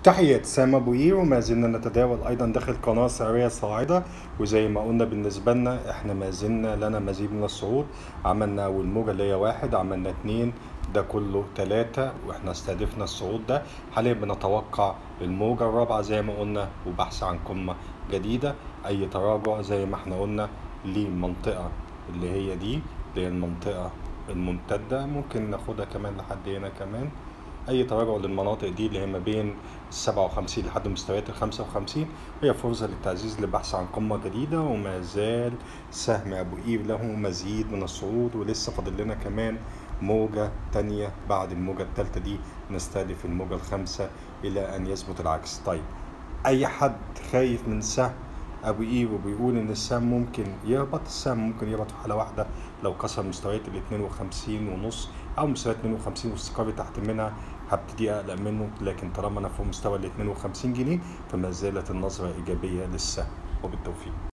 تحية سام أبو قير وما زلنا نتداول أيضا داخل قناة سعرية صاعدة وزي ما قلنا بالنسبة لنا إحنا ما زلنا لنا مزيد من الصعود عملنا أول موجة اللي هي واحد عملنا اتنين ده كله تلاتة وإحنا استهدفنا الصعود ده حاليا بنتوقع الموجة الرابعة زي ما قلنا وبحث عن قمة جديدة أي تراجع زي ما إحنا قلنا لمنطقة اللي هي دي اللي هي المنطقة الممتدة ممكن ناخدها كمان لحد هنا كمان اي تراجع للمناطق دي اللي هي ما بين 57 لحد مستويات ال 55 هي فرصه للتعزيز للبحث عن قمه جديده وما زال سهم ابو قير له مزيد من الصعود ولسه فاضل لنا كمان موجة تانية بعد الموجة التالتة دي نستهدف الموجة الخامسة إلى أن يثبت العكس طيب أي حد خايف من سهم ابو قير وبيقول ان السهم ممكن يهبط السهم ممكن يهبط في حاله واحده لو كسر مستويات ال 52 ونص او مستويات 52 واستقر تحت منها هبتدي اقلق منه لكن طالما انا فوق مستوى ال 52 جنيه فما زالت النظره ايجابيه للسهم وبالتوفيق